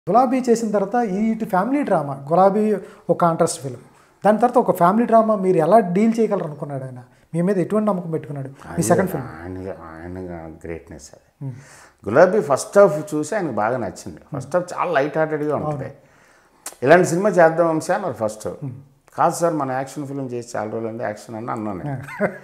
గులాబీ చేసిన తర్వాత ఇటు ఫ్యామిలీ డ్రామా గులాబీ ఒక కాంట్రాస్ట్ ఫిల్మ్ దాని తర్వాత ఒక ఫ్యామిలీ డ్రామా మీరు ఎలా డీల్ చేయగలరు అనుకున్నాడు ఆయన మీ మీద ఎటువంటి నమ్మకం పెట్టుకున్నాడు మీ సెకండ్ ఫిల్మ్ ఆయన ఆయన గ్రేట్నెస్ అది గులాబీ ఫస్ట్ హాఫ్ చూసి ఆయనకు బాగా నచ్చింది ఫస్ట్ హాఫ్ చాలా లైట్ హార్టెడ్గా ఉంటుంది ఇలాంటి సినిమా చేద్దాం వంశీ అన్నారు ఫస్ట్ కాదు సార్ మన యాక్షన్ ఫిల్మ్ చేసి చాలా రోజులు అండి యాక్షన్ అని అన్నాను నేను.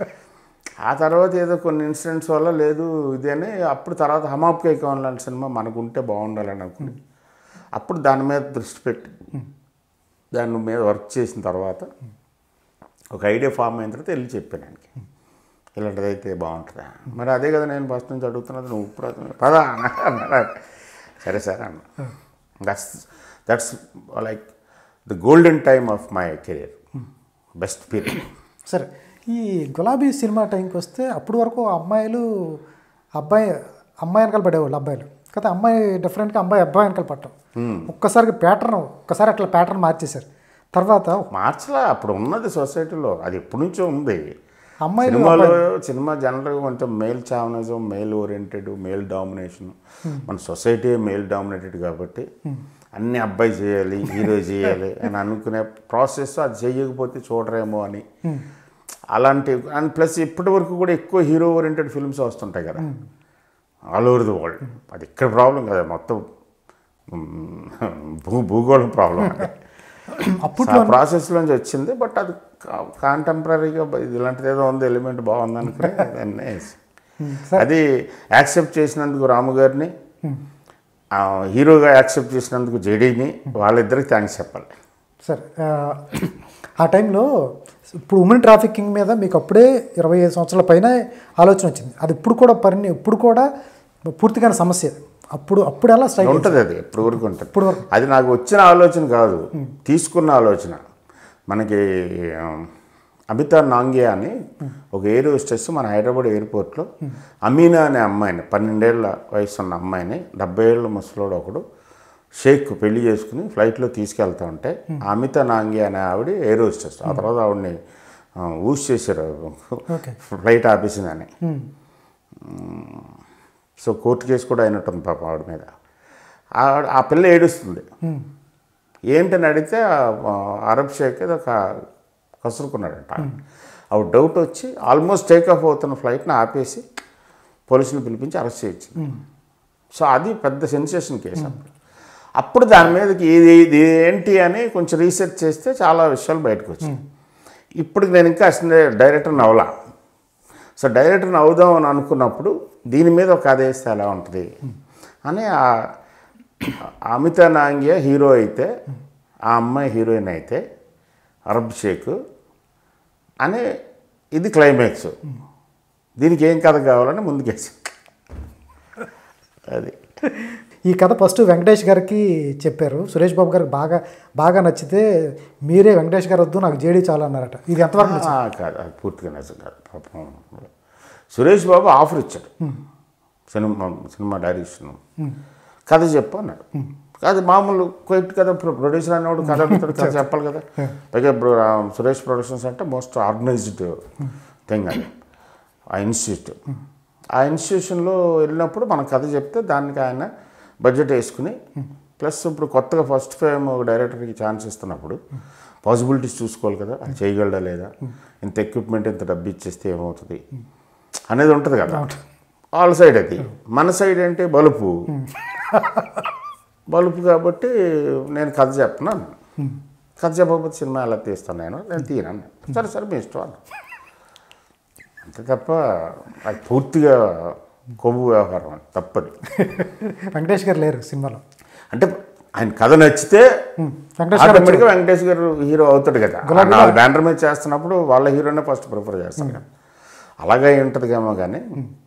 ఆ తర్వాత ఏదో కొన్ని ఇన్సిడెంట్స్ వల్ల లేదు ఇది అని అప్పుడు తర్వాత హమాప్ కేకం లాంటి సినిమా మనకు ఉంటే బాగుండాలని అనుకుని అప్పుడు దాని మీద దృష్టి పెట్టి దాని మీద వర్క్ చేసిన తర్వాత ఒక ఐడియా ఫామ్ అయిన తర్వాత వెళ్ళి చెప్పాను ఆయనకి ఇలాంటిది అయితే బాగుంటుందా మరి అదే కదా నేను ఫస్ట్ నుంచి అడుగుతున్నది నువ్వు ఇప్పుడు అతను- పదా అన్న అన్నాడు. సరే సార్ అన్న that's that's like the golden time of my career best period సరే ఈ గులాబీ సినిమా టైంకి వస్తే అప్పుడు వరకు అమ్మాయిలు అబ్బాయి అమ్మాయి వెనకాల పడేవాళ్ళు అబ్బాయిలు కాకపోతే అమ్మాయి డిఫరెంట్గా అబ్బాయి అబ్బాయి వెనకాల పట్టం ఒక్కసారికి ప్యాటర్న్ ఒక్కసారి అట్లా ప్యాటర్న్ మార్చేశారు తర్వాత మార్చలా అప్పుడు ఉన్నది సొసైటీలో అది ఎప్పటి నుంచో ఉంది అమ్మాయిలు సినిమాలో సినిమా జనరల్గా కొంచెం male chauvinism male oriented male domination మన సొసైటీ మేల్ డామినేటెడ్ కాబట్టి అన్ని అబ్బాయి చేయాలి హీరో చేయాలి అని అనుకునే ప్రాసెస్ అది చేయకపోతే చూడరేమో అని అలాంటి అండ్ ప్లస్ ఇప్పటి వరకు కూడా ఎక్కువ హీరో ఓరియంటెడ్ ఫిల్మ్స్ వస్తుంటాయి కదా ఆల్ ఓవర్ ది వరల్డ్ అది ఇక్కడ ప్రాబ్లం కదా మొత్తం మ్, భూ భూగోళం ప్రాబ్లం అది అప్పుడు ఆ ప్రాసెస్లోంచి వచ్చింది బట్ అది కాంటెంపరీగా ఇలాంటిది ఏదో ఉంది ఎలిమెంట్ బాగుంది అనుకుని దాన్ని అది యాక్సెప్ట్ చేసినందుకు రాము గారిని ఆ, హీరోగా యాక్సెప్ట్ చేసినందుకు జేడీని వాళ్ళిద్దరికి థ్యాంక్స్ చెప్పాలి సరే ఆ, ఆ టైంలో ఇప్పుడు ఉమెన్ ట్రాఫికింగ్ మీద మీకు అప్పుడే ఇరవై ఐదు సంవత్సరాల పైన ఆలోచన వచ్చింది అది ఇప్పుడు కూడా పరిణి ఇప్పుడు కూడా పూర్తిగా సమస్య అప్పుడు అప్పుడు ఎలా స్ట్రైక్ ఉంటుంది అది ఎప్పుడు వరకు ఉంటుంది ఇప్పుడు వరకు అది నాకు వచ్చిన ఆలోచన కాదు తీసుకున్న ఆలోచన మనకి ఆ, అమితా నాంగియా అని ఒక ఎయిర్ హోస్టెస్ మన హైదరాబాద్ ఎయిర్పోర్ట్లో అమీనా అనే అమ్మాయిని పన్నెండేళ్ల వయసు ఉన్న అమ్మాయిని డెబ్బై ఏళ్ళ ముసలోడు ఒకడు షేక్ పెళ్లి చేసుకుని ఫ్లైట్లో తీసుకెళ్తా ఉంటే ఆ అమితా నాంగియా అనే ఆవిడ ఎయిర్ హోస్టెస్ ఆ తర్వాత ఆవిడని ఆ, ఊసి చేశారు ఓకే ఫ్లైట్ ఆపేసిందని సో కోర్టు కేసు కూడా అయినట్టుంది పాప ఆవిడ మీద ఆ- ఆ పిల్ల ఏడుస్తుంది ఏంటని అడిగితే ఆ అరబ్ షేక్ ఏదో ఒక కసురుకున్నాడంట ఆవిడ డౌట్ వచ్చి ఆల్మోస్ట్ టేక్ ఆఫ్ అవుతున్న ఫ్లైట్ని ఆపేసి పోలీసులు పిలిపించి అరెస్ట్ చేయొచ్చు సో అది పెద్ద సెన్సేషన్ కేసు అప్పుడు అప్పుడు దాని మీదకి ఇది ఇది ఏంటి అని కొంచెం రీసెర్చ్ చేస్తే చాలా విషయాలు బయటకు వచ్చాయి ఇప్పుడు నేను ఇంకా అసలు డైరెక్టర్ని అవలా సో డైరెక్టర్ని అవుదాం అని అనుకున్నప్పుడు దీని మీద ఒక కథ వేస్తే ఎలా ఉంటుంది అని ఆ ఆ అమితా నాంగియా హీరో అయితే ఆ అమ్మాయి హీరోయిన్ అయితే అరబ్ షేక్ అనే ఇది క్లైమాక్స్ దీనికి ఏం కథ కావాలని ముందుకేసి అది ఈ కథ ఫస్ట్ వెంకటేష్ గారికి చెప్పారు సురేష్ బాబు గారికి బాగా బాగా నచ్చితే మీరే వెంకటేష్ గారు వద్దు నాకు జేడీ చాలు అన్నారట ఇది ఎంతవరకు నిజం? ఆ, కాదు అది పూర్తిగా నిజం కాదు పాపం సురేష్ బాబు ఆఫర్ ఇచ్చాడు సినిమా సినిమా డైరెక్షన్ కథ చెప్పు అన్నాడు కాదు మామూలు క్వైట్ కదా ప్రొడ్యూసర్ అనేవాడు కథ అడుగుతాడు కథ చెప్పాలి కదా పైగా ఇప్పుడు ఆ సురేష్ ప్రొడక్షన్స్ అంటే మోస్ట్ ఆర్గనైజ్డ్ థింగ్ అది ఆ ఇన్స్టిట్యూట్ ఆ ఇన్స్టిట్యూషన్లో వెళ్ళినప్పుడు మన కథ చెప్తే దానికి ఆయన బడ్జెట్ వేసుకుని ప్లస్ ఇప్పుడు కొత్తగా ఫస్ట్ ఫేమ్ ఒక డైరెక్టర్కి ఛాన్స్ ఇస్తున్నప్పుడు పాసిబిలిటీస్ చూసుకోవాలి కదా అది చేయగలడా లేదా ఇంత ఎక్విప్మెంట్ ఇంత డబ్బు ఇచ్చేస్తే ఏమవుతుంది అనేది ఉంటుంది కదా వాళ్ళ సైడ్ అది మన సైడ్ ఏంటి బలుపు బలుపు కాబట్టి నేను కథ చెప్పను కథ చెప్పకపోతే సినిమా ఎలా తీస్తాను నేను నేను తీయను సరే సరే మీ ఇష్టం అన్న. అంతే తప్ప అది పూర్తిగా కొవ్వు వ్యవహారం అది తప్పది వెంకటేష్ గారు లేరు సినిమాలో అంటే ఆయన కథ నచ్చితే వెంకటేష్ గారు ఆటోమేటిక్గా వెంకటేష్ గారు హీరో అవుతాడు కదా ఆ నాలుగు బ్యానర్ మీద చేస్తున్నప్పుడు వాళ్ళ హీరోనే ఫస్ట్ ప్రిఫర్ చేస్తాను కదా అలాగే ఉంటుందేమో కానీ